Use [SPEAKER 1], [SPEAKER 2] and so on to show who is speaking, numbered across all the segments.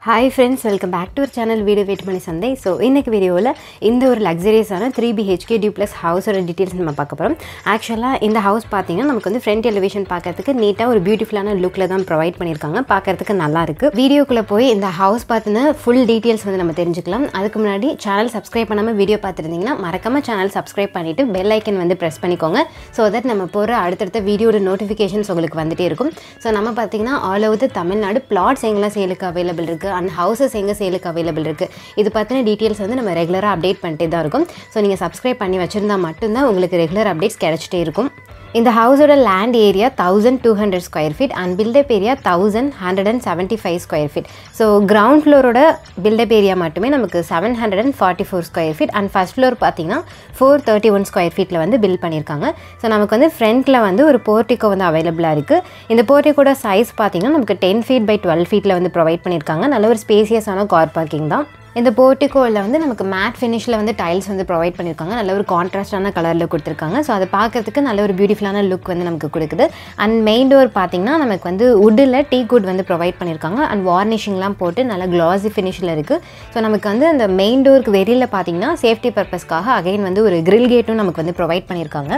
[SPEAKER 1] hi friends welcome back to our channel video wait பண்ணி சந்தை so இன்னைக்கு வீடியோவில் இந்த ஒரு லக்ஸரியஸான த்ரீ பிஹெச்கே டியூ ப்ளஸ் ஹவுஸோட டீட்டெயில்ஸ் நம்ம பார்க்க போகிறோம் ஆக்சுவலாக இந்த ஹவுஸ் பார்த்தீங்கன்னா நமக்கு வந்து ஃப்ரண்ட் எலிவேஷன் பார்க்கறதுக்கு நீட்டாக ஒரு பியூட்டிஃபுல்லான லுக்கில் தான் ப்ரொவைட் பண்ணியிருக்காங்க பார்க்கறதுக்கு நல்லா இருக்கு வீடியோக்குள்ளே போய் இந்த ஹவுஸ் பார்த்தின ஃபுல் டீட்டெயில்ஸ் வந்து நம்ம தெரிஞ்சுக்கலாம் அதுக்கு முன்னாடி சேனல் சப்ஸ்கிரைப் பண்ணாமல் வீடியோ பார்த்துருந்தீங்கன்னா மறக்காம சேனல் சப்ஸ்கிரைப் பண்ணிவிட்டு பெல் ஐக்கன் வந்து ப்ரெஸ் பண்ணிக்கோங்க ஸோ தட் நம்ம போகிற அடுத்தடுத்த வீடியோட நோட்டிஃபிகேஷன்ஸ் உங்களுக்கு வந்துட்டே இருக்கும் ஸோ நம்ம பார்த்தீங்கன்னா all over the Tamil Nadu flats எங்கெல்லாம் சேலுக்கு அவைலபிள் இருக்குது அண்ட் ஹவுசஸ் எங்கே சேலுக்கு அவைலபிள் இருக்குது இது பற்றின டீட்டெயில்ஸ் வந்து நம்ம ரெகுலராக அப்டேட் பண்ணிட்டே தான் இருக்கும் ஸோ நீங்கள் சப்ஸ்கிரைப் பண்ணி வச்சுருந்தா மட்டும்தான் உங்களுக்கு ரெகுலர் அப்டேட்ஸ் கிடச்சிட்டே இருக்கும் இந்த ஹவுஸோட land area thousand two hundred square feet and built up area thousand hundred and seventy five square feet so ground ஃப்ளோரோட பில்டப் ஏரியா மட்டுமே நமக்கு seven hundred and forty four square feet and first floor பார்த்தீங்கன்னா four thirty one square ஃபீட்டில் வந்து bill பண்ணியிருக்காங்க so நமக்கு வந்து ஃப்ரண்ட்டில் வந்து ஒரு போர்ட்டிக்கோ வந்து அவைலபிளாக இருக்குது இந்த போர்ட்டிக்கோட சைஸ் பார்த்தீங்கன்னா நமக்கு டென் ஃபீட் பை டுவெல் ஃபீட்டில் வந்து ப்ரொவைட் பண்ணியிருக்காங்க நல்ல ஒரு ஸ்பேசியஸான கார் பார்க்கிங் தான் இந்த போர்ட்டிகோவில் வந்து நமக்கு மேட் ஃபினிஷில் வந்து டைல்ஸ் வந்து ப்ரொவைட் பண்ணியிருக்காங்க நல்ல ஒரு கான்ட்ராஸ்டான கலரில் கொடுத்துருக்காங்க ஸோ அதை பார்க்கறதுக்கு நல்ல ஒரு பியூட்டிஃபுல்லான லுக் வந்து நமக்கு கொடுக்குது அண்ட் மெயின் டோர் பார்த்தீங்கன்னா நமக்கு வந்து உட்டில் டீ குட் வந்து ப்ரொவைட் பண்ணியிருக்காங்க அண்ட் வார்னிஷிங்லாம் போட்டு நல்ல கிளாசி ஃபினிஷில் இருக்குது ஸோ நமக்கு வந்து அந்த மெயின் டோருக்கு வெளியில் பார்த்தீங்கன்னா சேஃப்டி பர்பஸ்க்காக அகைன் வந்து ஒரு கிரில் கேட்டும் நமக்கு வந்து ப்ரொவைட் பண்ணியிருக்காங்க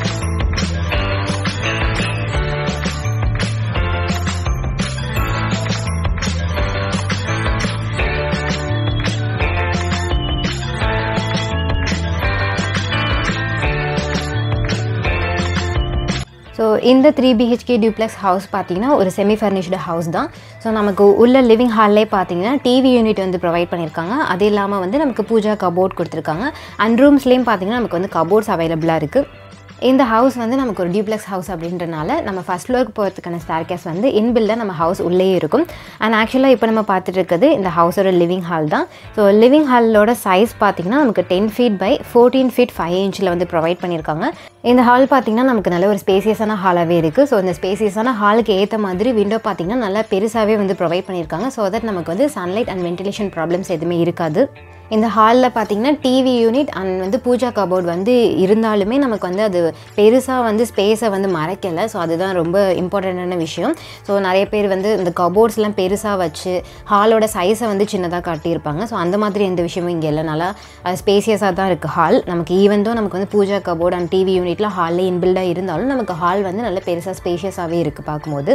[SPEAKER 1] ஸோ இந்த த்ரீ பிஹெச்கே டியூப்ளெக்ஸ் ஹவுஸ் பார்த்தீங்கன்னா ஒரு செமி ஃபர்னிஷ்டு ஹவுஸ் தான் ஸோ நமக்கு உள்ள லிவிங் ஹால்லே பார்த்தீங்கன்னா டிவி யூனிட் வந்து ப்ரொவைட் பண்ணியிருக்காங்க அது இல்லாமல் வந்து நமக்கு பூஜா கபோர்ட் கொடுத்துருக்காங்க அண்ட் ரூம்ஸ்லேயும் பார்த்தீங்கன்னா நமக்கு வந்து கபோர்ட்ஸ் அவைலபிளாக இருக்குது இந்த ஹவுஸ் வந்து நமக்கு ஒரு டியூப்ளெக்ஸ் ஹவுஸ் அப்படின்றனால நம்ம ஃபஸ்ட் ஃப்ளோருக்கு போகிறதுக்கான ஸ்டார்கேஸ் வந்து இன்பில்டாக நம்ம ஹவுஸ் உள்ளேயே இருக்கும் அண்ட் ஆக்சுவலாக இப்போ நம்ம பார்த்துட்டு இருக்கிறது இந்த ஹவுஸோட லிவிங் ஹால் தான் ஸோ லிவிங் ஹாலோட சைஸ் பார்த்திங்கன்னா நமக்கு ten feet by fourteen feet five இன்ச்சில் வந்து ப்ரொவைட் பண்ணியிருக்காங்க இந்த ஹால் பார்த்திங்கன்னா நமக்கு நல்ல ஒரு ஸ்பேசியஸான ஹாலாகவே இருக்குது ஸோ இந்த ஸ்பேசியஸான ஹாலுக்கு ஏற்ற மாதிரி விண்டோ பார்த்திங்கன்னா நல்லா பெருசாகவே வந்து ப்ரொவைட் பண்ணியிருக்காங்க ஸோ தட் நமக்கு வந்து சன்லைட் அண்ட் வென்டிலேஷன் ப்ராப்ளம்ஸ் எதுவுமே இருக்காது இந்த ஹாலில் பார்த்தீங்கன்னா டிவி யூனிட் அண்ட் வந்து பூஜா கபோர்ட் வந்து இருந்தாலுமே நமக்கு வந்து அது பெருசாக வந்து ஸ்பேஸை வந்து மறைக்கலை ஸோ அதுதான் ரொம்ப இம்பார்ட்டண்ட்டான விஷயம் ஸோ நிறைய பேர் வந்து இந்த கபோர்ட்ஸ்லாம் பெருசாக வச்சு ஹாலோட சைஸை வந்து சின்னதாக காட்டியிருப்பாங்க ஸோ அந்த மாதிரி எந்த விஷயமும் இங்கே இல்லை நல்லா ஸ்பேசியஸாக தான் இருக்குது ஹால் நமக்கு ஈவன் தான் நமக்கு வந்து பூஜா கபோர்ட் அண்ட் டிவி யூனிட்லாம் ஹாலில் இன்பில்டாக இருந்தாலும் நமக்கு ஹால் வந்து நல்ல பெருசாக ஸ்பேஷியஸாகவே இருக்குது பார்க்கும்போது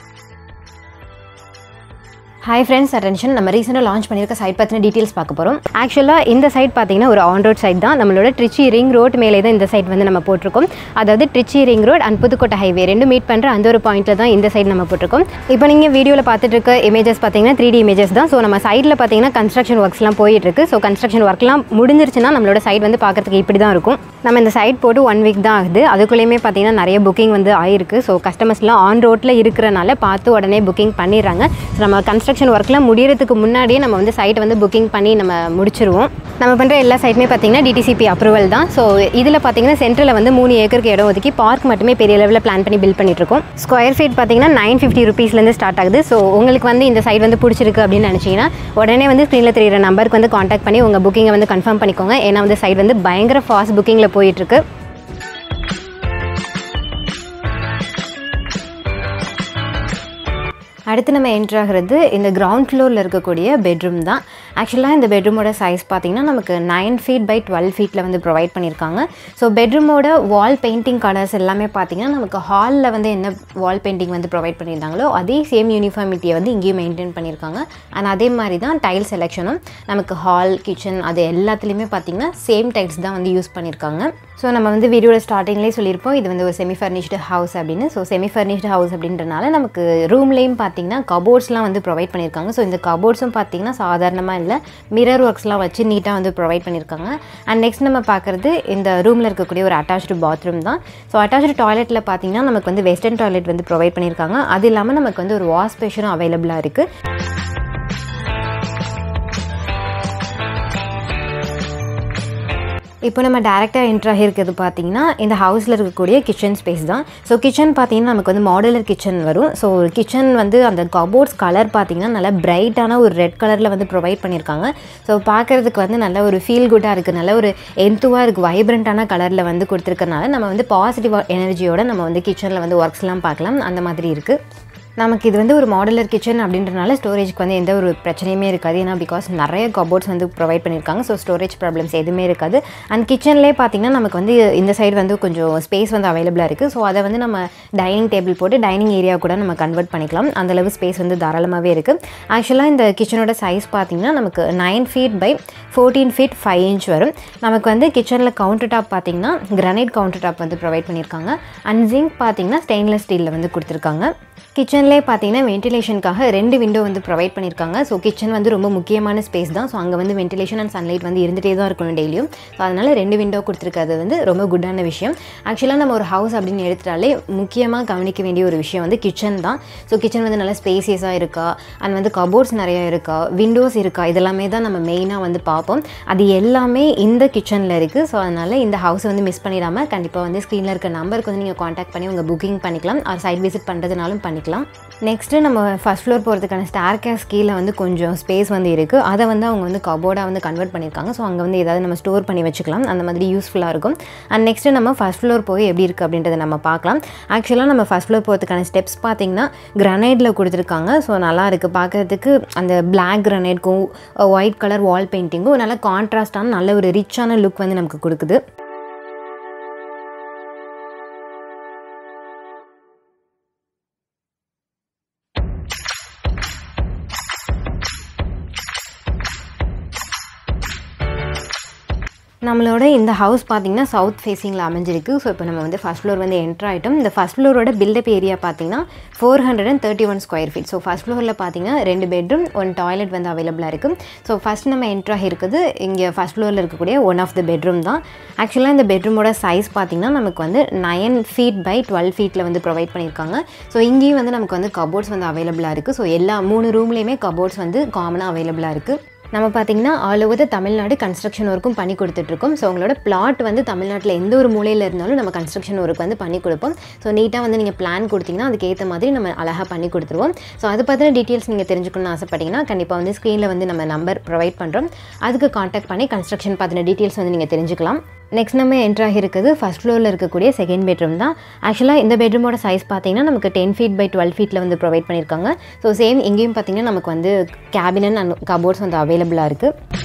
[SPEAKER 1] ஹாய் ஃப்ரெண்ட்ஸ் அட்டென்ஷன் நம்ம ரீசெண்டாக லான்ச் பண்ணியிருக்க சைட் பற்றின டீட்டெயில்ஸ் பார்க்க போகிறோம் ஆக்சுவலாக இந்த சைட் பார்த்தீங்கன்னா ஒரு ஆன் ரோட் சைட் தான் நம்மளோட ட்ரிச்சி ரிங் ரோட் மேலே தான் இந்த சைட் வந்து நம்ம போட்டிருக்கோம் அதாவது Trichy ring road and Pudukkottai highway ரெண்டு மீட் பண்ணுற அந்த ஒரு பாயிண்ட்டில் தான் இந்த சைட் நம்ம போட்டிருக்கோம் இப்போ நீங்கள் வீடியோவில் பார்த்துட்டு இருக்க இமேஜஸ் பார்த்தீங்கன்னா த்ரீ டி இமேஜஸ் தான் ஸோ நம்ம சைடில் பார்த்தீங்கன்னா கன்ஸ்ட்ரக்ஷன் ஒர்க்ஸ்லாம் போயிட்டு இருக்கு ஸோ கன்ஸ்ட்ரக்ஷன் ஒர்க்லாம் முடிஞ்சிருச்சுன்னா நம்மளோட சைட் வந்து பார்க்கறதுக்கு இப்படி தான் இருக்கும் நம்ம இந்த சைட் போட்டு ஒன் வீக் தான் ஆகுது அதுக்குள்ளேயுமே பார்த்தீங்கன்னா நிறைய புக்கிங் வந்து ஆயிருக்கு ஸோ கஸ்டமர்ஸ்லாம் ஆன் ரோட்டில் இருக்கிறனால பார்த்து உடனே புக்கிங் பண்ணிடுறாங்க ஸோ நம்ம கன்ஸ்ட்ரக்ஷன் ஒர்க்லாம் முடியறதுக்கு முன்னாடியே நம்ம வந்து சைட்டை வந்து புக்கிங் பண்ணி நம்ம முடிச்சிருவோம் நம்ம பண்ணுற எல்லா சைட்டுமே பார்த்தீங்கன்னா டிடிசிபி அப்ரூவல் தான் ஸோ இதில் பார்த்தீங்கன்னா சென்டரில் வந்து மூணு ஏக்கருக்கு இடம் ஒதுக்கி பார்க் மட்டுமே பெரிய லெவலில் பிளான் பண்ணி பில்ட் பண்ணிட்டுருக்கோம் ஸ்கொயர் ஃபீட் பார்த்தீங்கன்னா நைன் ஃபிஃப்டி ருபீஸ்லேருந்து ஸ்டார்ட் ஆகுது ஸோ உங்களுக்கு வந்து இந்த சைட் வந்து பிடிச்சிருக்கு அப்படின்னு நினச்சிங்கன்னா உடனே வந்து ஸ்க்ரீனில் தெரியிற நம்பருக்கு வந்து காண்டாக்ட் பண்ணி உங்கள் புக்கிங்கை வந்து கன்ஃபார்ம் பண்ணிக்கோங்க ஏன்னா வந்து சைட் வந்து பயங்கர ஃபாஸ்ட் புக்கிங்கில் போயிட்டுருக்கு அடுத்து நம்ம என்ட்ரு ஆகிறது இந்த கிரவுண்ட் ஃப்ளோரில் இருக்கக்கூடிய பெட்ரூம் தான் ஆக்சுவலாக இந்த பெட்ரூமோட சைஸ் பார்த்திங்கன்னா நமக்கு நைன் ஃபீட் பை டுவெல் ஃபீட்டில் வந்து ப்ரொவைட் பண்ணியிருக்காங்க ஸோ பெட்ரூமோட வால் பெயிண்டிங் கலர்ஸ் எல்லாமே பார்த்திங்கன்னா நமக்கு ஹாலில் வந்து என்ன வால் பெயிண்டிங் வந்து ப்ரொவைட் பண்ணியிருந்தாங்களோ அதே சேம் யூனிஃபார்மிட்டியை வந்து இங்கேயும் மெயின்டைன் பண்ணியிருக்காங்க அண்ட் அதே மாதிரி தான் டைல் செலெக்ஷனும் நமக்கு ஹால் கிச்சன் அது எல்லாத்துலேயுமே பார்த்திங்கன்னா சேம் டைல்ஸ் தான் வந்து யூஸ் பண்ணியிருக்காங்க ஸோ நம்ம வந்து வீடியோட ஸ்டார்டிங்லேயே சொல்லியிருப்போம் இது வந்து ஒரு செமி ஃபர்னிஷ்டு ஹவுஸ் அப்படின்னு ஸோ செமி ஃபர்னிஷ்டு ஹவுஸ் அப்படின்றனால நமக்கு ரூம்லேயும் பார்த்தீங்கன்னா கபோர்ட்ஸ்லாம் வந்து ப்ரொவைட் பண்ணியிருக்காங்க ஸோ இந்த கபோர்ட்ஸும் பார்த்தீங்கன்னா சாதாரணமாக இல்லை மிரர் ஒர்க்ஸ்லாம் வச்சு நீட்டாக வந்து ப்ரொவைட் பண்ணியிருக்காங்க அண்ட் நெக்ஸ்ட் நம்ம பார்க்குறது இந்த ரூமில் இருக்கக்கூடிய ஒரு அட்டாச்டு பாத்ரூம் தான் ஸோ அட்டாச்டு டாய்லெட்டில் பார்த்தீங்கன்னா நமக்கு வந்து வெஸ்டர்ன் டாய்லெட் வந்து ப்ரொவைட் பண்ணியிருக்காங்க அது இல்லாமல் நமக்கு வந்து ஒரு வாஷ் பேஷனும் அவைலபிளாக இருக்குது இப்போ நம்ம டேரெக்டாக என்ட்ராக இருக்கிறது பார்த்தீங்கன்னா இந்த ஹவுஸில் இருக்கக்கூடிய கிச்சன் ஸ்பேஸ் தான் ஸோ கிச்சன் பார்த்தீங்கன்னா நமக்கு வந்து மாடுலர் கிச்சன் வரும் ஸோ கிச்சன் வந்து அந்த கபோர்ட்ஸ் கலர் பார்த்தீங்கன்னா நல்லா பிரைட்டான ஒரு ரெட் கலரில் வந்து ப்ரொவைட் பண்ணியிருக்காங்க ஸோ பார்க்குறதுக்கு வந்து நல்ல ஒரு ஃபீல் குட்டாக இருக்குது நல்ல ஒரு எந்துவாக இருக்குது வைப்ரண்ட்டான கலரில் வந்து கொடுத்துருக்கனால நம்ம வந்து பாசிட்டிவ் எனர்ஜியோட நம்ம வந்து கிச்சனில் வந்து ஒர்க்ஸ்லாம் பார்க்கலாம் அந்த மாதிரி இருக்குது நமக்கு இது வந்து ஒரு மாடுலர் கிச்சன் அப்படின்றனால ஸ்டோரேஜ்க்கு வந்து எந்த ஒரு பிரச்சனையுமே இருக்காது ஏன்னா பிகாஸ் நிறைய கபோர்ட்ஸ் வந்து ப்ரொவைட் பண்ணியிருக்காங்க ஸோ ஸ்டோரேஜ் ப்ராப்ளம்ஸ் எதுவுமே இருக்காது அண்ட் கிச்சன்லேயே பார்த்தீங்கன்னா நமக்கு வந்து இந்த சைடு வந்து கொஞ்சம் ஸ்பேஸ் வந்து அவைலபிளாக இருக்குது ஸோ அதை வந்து நம்ம டைனிங் டேபிள் போட்டு டைனிங் ஏரியா கூட நம்ம கன்வெர்ட் பண்ணிக்கலாம் அந்தளவு ஸ்பேஸ் வந்து தாராளமாகவே இருக்குது ஆக்சுவலாக இந்த கிச்சனோட சைஸ் பார்த்தீங்கன்னா நமக்கு nine feet by fourteen feet five inch வரும் நமக்கு வந்து கிச்சனில் கவுண்டர் டாப் பார்த்தீங்கன்னா கிரானைட் கவுண்டர் டாப் வந்து ப்ரொவைட் பண்ணியிருக்காங்க அண்ட் ஜிங்க் பார்த்தீங்கன்னா ஸ்டெயின்லெஸ் ஸ்டீலில் வந்து கொடுத்துருக்காங்க கிச்சன்லேயே பார்த்தீங்கன்னா வென்டிலேஷனுக்காக ரெண்டு விண்டோ வந்து ப்ரொவைட் பண்ணியிருக்காங்க ஸோ கிச்சன் வந்து ரொம்ப முக்கியமான ஸ்பேஸ் தான் ஸோ அங்கே வந்து வென்டிலேஷன் அண்ட் சன்லைட் வந்து இருந்துகிட்டே தான் இருக்கணும் டெய்லியும் ஸோ அதனால் ரெண்டு விண்டோ கொடுத்துருக்கிறது வந்து ரொம்ப குட்டான விஷயம் ஆக்சுவலாக நம்ம ஒரு ஹவுஸ் அப்படின்னு எடுத்துட்டாலே முக்கியமாக கவனிக்க வேண்டிய ஒரு விஷயம் வந்து கிச்சன் தான் ஸோ கிச்சன் வந்து நல்லா ஸ்பேசியஸாக இருக்கா அண்ட் வந்து கபோர்ட்ஸ் நிறையா இருக்கா விண்டோஸ் இருக்கா இதெல்லாமே தான் நம்ம மெயினாக வந்து பார்ப்போம் அது எல்லாமே இந்த கிச்சனில் இருக்குது ஸோ அதனால் இந்த ஹவுஸை வந்து மிஸ் பண்ணிடாமல் கண்டிப்பாக வந்து ஸ்க்ரீனில் இருக்க நம்பருக்கு வந்து நீங்கள் காண்டாக்ட் பண்ணி உங்கள் புக்கிங் பண்ணிக்கலாம் ஆர் சைட் விசிட் பண்ணுறதுனாலும் பண்ணிக்கலாம் நெக்ஸ்ட்டு நம்ம ஃபஸ்ட் ஃப்ளோர் போகிறதுக்கான ஸ்டார் கேஸ் கீழே வந்து கொஞ்சம் ஸ்பேஸ் வந்து இருக்குது அதை வந்து அவங்க வந்து கபோர்டாக வந்து கன்வெர்ட் பண்ணியிருக்காங்க ஸோ அங்கே வந்து ஏதாவது நம்ம ஸ்டோர் பண்ணி வச்சுக்கலாம் அந்த மாதிரி யூஸ்ஃபுல்லாக இருக்கும் அண்ட் நெக்ஸ்ட்டு நம்ம ஃபஸ்ட் ஃப்ளோர் போய் எப்படி இருக்குது அப்படின்றத நம்ம பார்க்கலாம் ஆக்சுவலாக நம்ம ஃபஸ்ட் ஃப்ளோர் போகிறதுக்கான ஸ்டெப்ஸ் பார்த்திங்கன்னா கிரனைட்டில் கொடுத்துருக்காங்க ஸோ நல்லா இருக்குது பார்க்குறதுக்கு அந்த பிளாக் கிரனைட்க்கும் ஒயிட் கலர் வால் பெயிண்டிங்கும் நல்ல கான்ட்ராஸ்டான நல்ல ஒரு ரிச்சான லுக் வந்து நமக்கு கொடுக்குது நம்மளோட இந்த ஹவுஸ் பார்த்திங்கன்னா சவுத் ஃபேஸிங்கில் அமைஞ்சிருக்கு ஸோ இப்போ நம்ம வந்து ஃபஸ்ட் ஃப்ளோர் வந்து என்ட்ரு ஆகிட்டோம் இந்த ஃபஸ்ட் ஃப்ளோரோட பில்டப் ஏரியா பார்த்திங்கன்னா four hundred and thirty one square feet so first ஃப்ளோரில் பார்த்திங்கன்னா ரெண்டு பெட்ரூம் ஒன் டாய்லெட் வந்து அவைலபிளாக இருக்குது ஸோ ஃபஸ்ட் நம்ம என்ட்ரு ஆகிருக்குது இங்கே ஃபஸ்ட் ஃப்ளோரில் இருக்கக்கூடிய ஒன் ஆஃப் த பெட்ரூம் தான் ஆக்சுவலாக இந்த பெட்ரூமோட சைஸ் பார்த்திங்கன்னா நமக்கு வந்து நயன் ஃபீட் பை டுவெல் ஃபீட்டில் வந்து ப்ரொவைட் பண்ணியிருக்காங்க ஸோ இங்கேயும் வந்து நமக்கு வந்து கபோர்ட்ஸ் வந்து அவைலபிளாக இருக்குது ஸோ எல்லா மூணு ரூம்லேயுமே கபோர்ட்ஸ் வந்து காமனாக அவைலபிளாக இருக்குது நம்ம பார்த்திங்கன்னா all over the Tamil Nadu construction ஒர்க்கும் பண்ணி கொடுத்துட்ருக்கோம் ஸோ உங்களோட பிளாட் வந்து தமிழ்நாட்டில் எந்த ஒரு மூலையில் இருந்தாலும் நம்ம கன்ஸ்ட்ரக்ஷன் ஒர்க் வந்து பண்ணி கொடுப்போம் ஸோ நீட்டாக வந்து நீங்கள் பிளான் கொடுத்தீங்கன்னா அதுக்கேற்ற மாதிரி நம்ம அழகாக பண்ணி கொடுத்துருவோம் ஸோ அது பற்றின டீட்டெயில்ஸ் நீங்கள் தெரிஞ்சுக்கணும்னு ஆசைப்பட்டீங்கன்னா கண்டிப்பாக வந்து ஸ்க்ரீனில் வந்து நம்ம நம்பர் ப்ரொவைட் பண்ணுறோம் அதுக்கு காண்டாக்ட் பண்ணி கன்ஸ்ட்ரக்ஷன் பற்றின டீட்டெயில்ஸ் வந்து நீங்கள் தெரிஞ்சுக்கலாம் நெக்ஸ்ட் நம்ம என்ட்ராகி இருக்குது ஃபஸ்ட் ஃப்ளோரில் இருக்கக்கூடிய செகண்ட் பெட்ரூம் தான் ஆக்சுவலாக இந்த பெட்ரூமோட சைஸ் பார்த்தீங்கன்னா நமக்கு டென் ஃபீட் பை டுவெல் ஃபீட்டில் வந்து ப்ரொவைட் பண்ணியிருக்காங்க ஸோ சேம் இங்கேயும் பார்த்தீங்கன்னா நமக்கு வந்து கேபினன் அண்ட் கபோர்ட்ஸ் வந்து அவைலபிளாக இருக்குது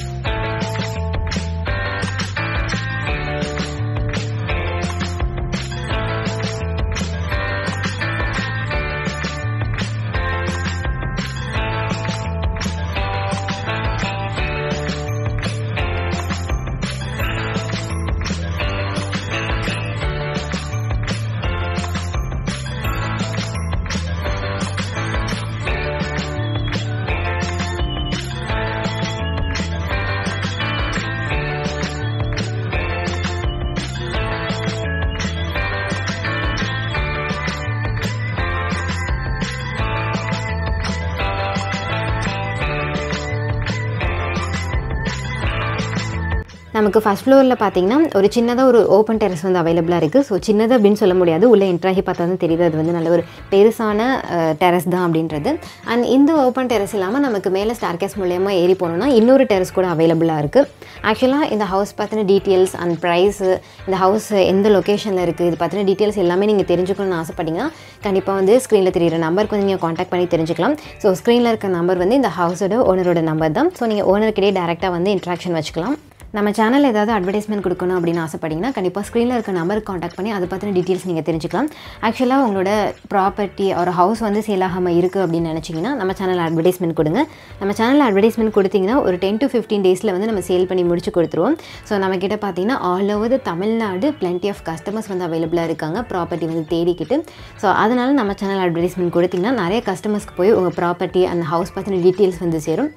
[SPEAKER 1] நமக்கு ஃபஸ்ட் ஃப்ளோரில் பார்த்தீங்கன்னா ஒரு சின்னதாக ஒரு ஓப்பன் டெரஸ் வந்து அவைலபிளாக இருக்குது ஸோ சின்னது அப்படின்னு சொல்ல முடியாது உள்ளே என்ட்ராகி பார்த்தா தான் தெரியுது அது வந்து நல்ல ஒரு பெருசான டெரஸ் தான் அப்படின்றது அண்ட் இந்த ஓப்பன் டெரஸ் இல்லாமல் நமக்கு மேலே ஸ்டார்கேஸ் மூலயமா ஏறி போனோம்னா இன்னொரு டெரஸ் கூட அவைலபிளாக இருக்குது ஆக்சுவலாக இந்த ஹவுஸ் பற்றின டீட்டெயில்ஸ் அண்ட் ப்ரைஸு இந்த ஹவுஸ் எந்த லொக்கேஷனில் இருக்குது இது பற்றின டீட்டெயில்ஸ் எல்லாமே நீங்கள் தெரிஞ்சுக்கணும்னு ஆசைப்பட்டீங்கன்னா கண்டிப்பாக வந்து ஸ்க்ரீனில் தெரியிற நம்பருக்கு வந்து நீங்கள் காண்டாக்ட் பண்ணி தெரிஞ்சுக்கலாம் ஸோ ஸ்க்ரீனில் இருக்க நம்பர் வந்து இந்த ஹவுஸோட ஓனரோட நம்பர் தான் ஸோ நீங்கள் ஓனர்கிட்டே டேரெக்டாக வந்து இன்ட்ராக்ஷன் வச்சுக்கலாம் நம்ம சேனல் ஏதாவது அட்வர்டைஸ்மெண்ட் கொடுக்கணும் அப்படின்னு ஆசைப்பட்டீங்கன்னா கண்டிப்பாக ஸ்க்ரீனில் இருக்க நம்பருக்கு காண்டாக்ட் பண்ணி அதை பற்றின டீட்டெயில்ஸ் நீங்கள் தெரிஞ்சுக்கலாம் ஆக்சுவலாக உங்களோட ப்ராப்பர்ட்டி ஒரு ஹவுஸ் வந்து சேல் ஆகாமல் இருக்குது அப்படின்னு நினச்சிங்கன்னா நம்ம சேனல் அட்வர்டைஸ்மெண்ட் கொடுங்க நம்ம சேனலில் அட்வர்டைஸ்மெண்ட் கொடுத்தீங்கன்னா ஒரு டென் டு ஃபிஃப்டீன் டேஸில் வந்து நம்ம சேல் பண்ணி முடிச்சு கொடுத்துருவோம் ஸோ நம்மக்கிட்ட பார்த்தீங்கன்னா all over the Tamil Nadu plenty of customers வந்து அவைலபிளாக இருக்காங்க ப்ராப்பர்ட்டி வந்து தேடிக்கிட்டு ஸோ அதனால் நம்ம சேனல் அட்வர்டைஸ்மெண்ட் கொடுத்தீங்கன்னா நிறைய கஸ்டமர்ஸ்க்கு போய் உங்கள் ப்ராப்பர்ட்டி அந்த ஹவுஸ் பற்றின டீட்டெயில்ஸ் வந்து சேரும்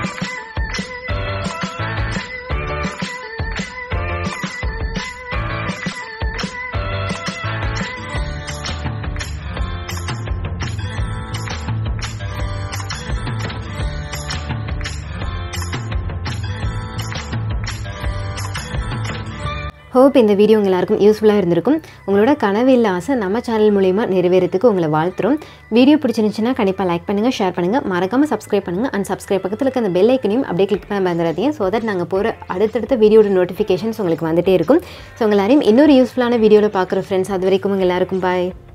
[SPEAKER 1] ஹோப் இந்த வீடியோ உங்க எல்லாருக்கும் யூஸ்ஃபுல்லாக இருந்திருக்கும் உங்களோட கனவு இல்ல ஆசை நம்ம சேனல் மூலிமா நிறைவேறதுக்கு உங்களை வாழ்த்துறோம் வீடியோ பிடிச்சிருந்துச்சுன்னா கண்டிப்பாக லைக் பண்ணுங்கள் ஷேர் பண்ணுங்கள் மறக்காமல் சப்ஸ்கிரைப் பண்ணுங்கள் அண்ட் சப்ஸ்கிரைப் பக்கத்தில் இருக்க அந்த பெல் ஐக்கனையும் அப்படியே கிளிக் பண்ண மறந்துடாதீங்க ஸோ தட் நாங்கள் போகிற அடுத்தடுத்த வீடியோட நோட்டிஃபிகேஷன்ஸ் உங்களுக்கு வந்துட்டே இருக்கும் ஸோ உங்கள் எல்லாரையும் இன்னொரு யூஸ்ஃபுல்லான வீடியோவில் பார்க்குற ஃப்ரெண்ட்ஸ் அது வரைக்கும் உங்கள் எல்லாருக்கும் பாய்